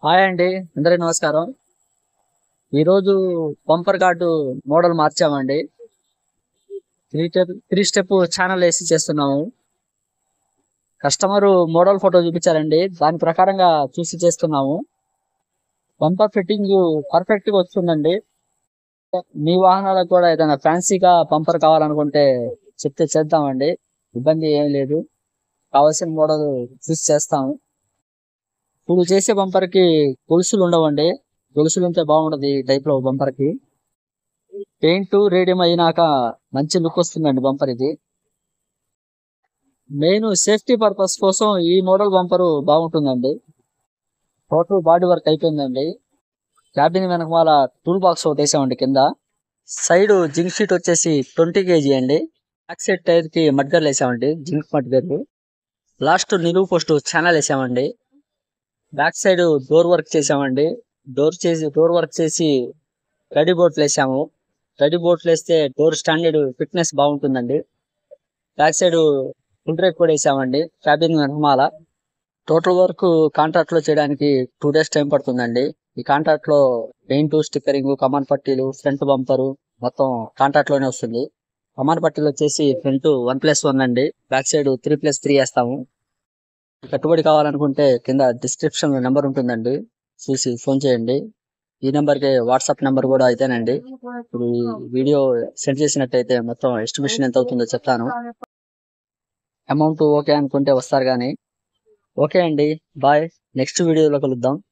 hi అండి అందరికీ నమస్కారం ఈరోజు బంపర్ కార్డు మోడల్ మార్చామండి three step three step channel వేసి చేస్తున్నాము కస్టమర్ మోడల్ ఫోటో చూపించారండి దాని ప్రకారంగా చూసి చేస్తున్నాము బంపర్ ఫిట్టింగ్ పర్ఫెక్ట్ గా వస్తుందండి మీ వాహనాలకు కూడా ఏదైనా ఫ్యాన్సీగా బంపర్ కావాలనుకుంటే చెప్తే చేద్దామండి ఇబ్బంది ఏం లేదు కావాల్సిన మోడల్ చూసి చేస్తాము ఇప్పుడు చేసే బంపర్ కి గొలుసులు ఉండవండి గొలుసులు ఉంటే బాగుంటది ఈ టైప్ లో బంపర్ కి పెయింట్ రేడియం అయినాక మంచి లుక్ వస్తుందండి బంపర్ ఇది మెయిన్ సేఫ్టీ పర్పస్ కోసం ఈ మోడల్ బంపర్ బాగుంటుందండి టోటల్ బాడీ వర్క్ అయిపోయిందండి క్యాబిన్ వెనకమాల టూల్ బాక్స్ ఒకటి వేసామండి కింద సైడ్ జింక్ షీట్ వచ్చేసి ట్వంటీ కేజీ అండి బ్యాక్ సైడ్ టైర్ కి మడ్గర్లు వేసామండి జింక్ మడ్గర్లు లాస్ట్ నిలువు పోస్ట్ ఛానల్ వేసామండి బ్యాక్ సైడ్ డోర్ వర్క్ చేసామండి డోర్ చేసి డోర్ వర్క్ చేసి రెడీ బోట్లు వేసాము రెడీ బోట్లు వేస్తే డోర్ స్టాండర్డ్ ఫిట్నెస్ బాగుంటుందండి బ్యాక్ సైడ్ ఫుల్ రేక్ కూడా వేసామండి క్యాబిన్ వెనకమాల టోటల్ వర్క్ కాంట్రాక్ట్ లో చేయడానికి టూ డేస్ టైం పడుతుందండి ఈ కాంట్రాక్ట్ లో పెయింట్ స్టిక్కరింగ్ కమాన్ పట్టీలు ఫ్రంట్ బంపరు మొత్తం కాంట్రాక్ట్ లోనే వస్తుంది కమాన్ పట్టీలు వచ్చేసి ఫ్రంట్ వన్ ప్లస్ వన్ అండి back side three plus three వేస్తాము కట్టుబడి కావాలనుకుంటే కింద డిస్క్రిప్షన్ నెంబర్ ఉంటుందండి చూసి ఫోన్ చేయండి ఈ నెంబర్ కి వాట్సాప్ నెంబర్ కూడా అయితేనండి ఇప్పుడు ఈ వీడియో సెండ్ చేసినట్టయితే మొత్తం ఎస్టిమేషన్ ఎంత అవుతుందో చెప్తాను అమౌంట్ ఓకే అనుకుంటే వస్తారు కానీ ఓకే అండి బాయ్ నెక్స్ట్ వీడియోలో కలుద్దాం